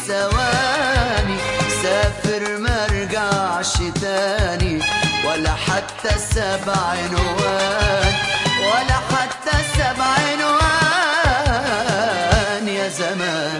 بثواني سافر مرجعش تاني ولا حتى سبع عنوان ولا حتى سبع عنوان يا زمان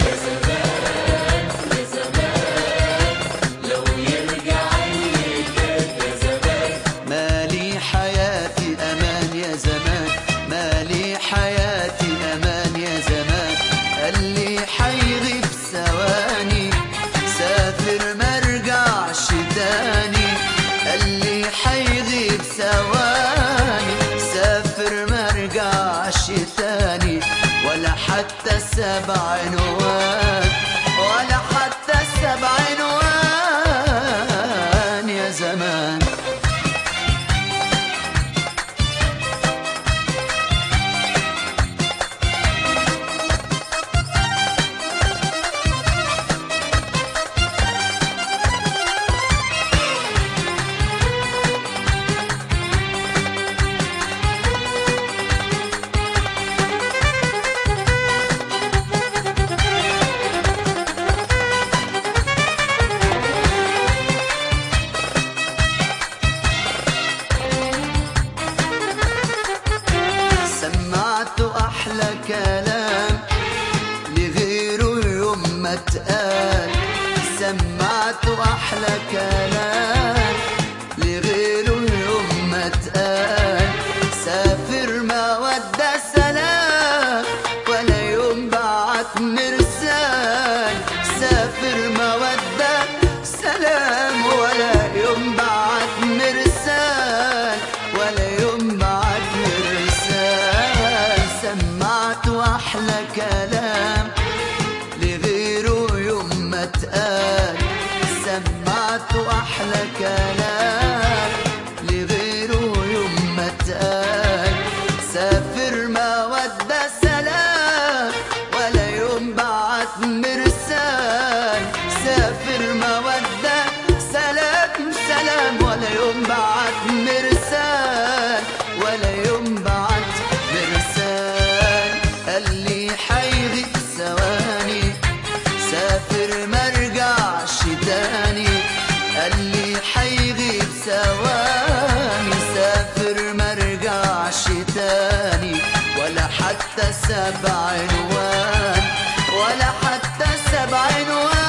مالي حياتي أمان يا زمان مالي حياتي أمان يا زمان قال لي حيغيب ثواني سافر مرجعش تاني قال لي حيغيب ثواني سافر مرجعش تاني ولا حتى سبع عنوان ولا حتى سبع عنوان يا زمان سمعت احلى كلام لغيره يوم ما اتقال سمعت احلى كلام لغيره يوم ما اتقال سافر ما ودى سلام ولا يوم بعت مرسال سافر ما ودى سلام ولا يوم بعت مرسال ولا يوم بعت مرسال سمعت احلى كلام لغيره يوم ما اتقال سمعت احلى كلام لغيره يوم ما اتقال سافر ما ودى سلام ولا يوم بعت مرسال سافر ما ودى سلام سلام ولا يوم بعت مرسال ولا يوم بعت مرسال قال لي حيغيب ثواني سافر مرجعش تاني قال لي حيغيب ثواني سافر مرجعش تاني ولا حتى سبع عنوان ولا حتى سبع عنوان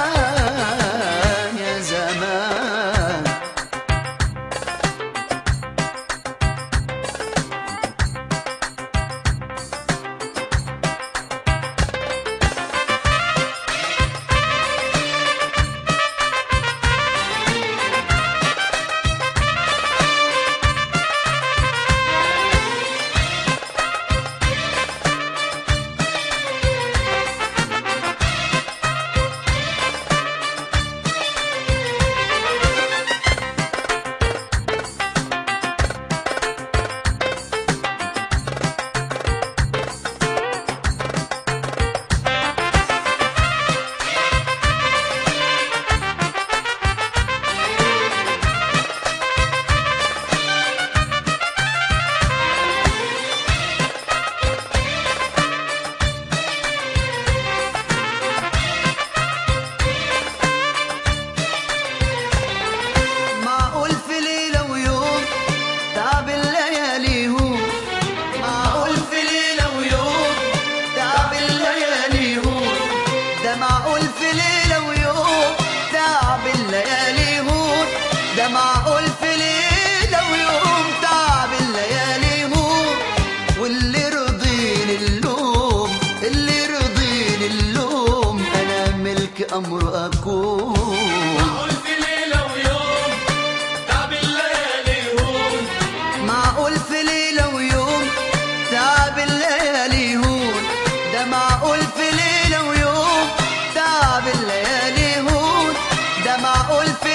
يا زمان معقول في ليلة ويوم تعب الليالي هو معقول في ليلة ويوم تعب الليالي هو ده معقول في ليلة ويوم تعب الليالي هو ده معقول في ليلة ويوم تعب الليالي هو واللي رضيني اللوم اللي رضيني اللوم انا ملك امر اكون معقول في ليلة ويوم تعب الليالي هون معقول في ليلة ويوم تعب الليالي هون ده معقول في ليلة ويوم تعب الليالي هون ده معقول في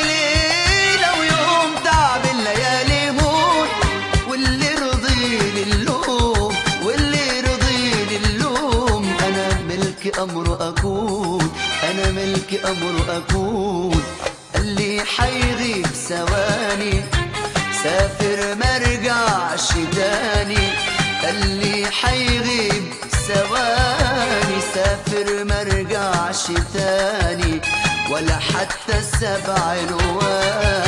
ليلة ويوم تعب الليالي هون واللي رضيني اللوم واللي رضيني اللوم أنا ملك أمر أكون أنا ملك أمر أكون قال لي حيغيب ثواني سافر مرجعش تاني قال لي حيغيب ثواني سافر مرجعش تاني ولا حتى السبع نواه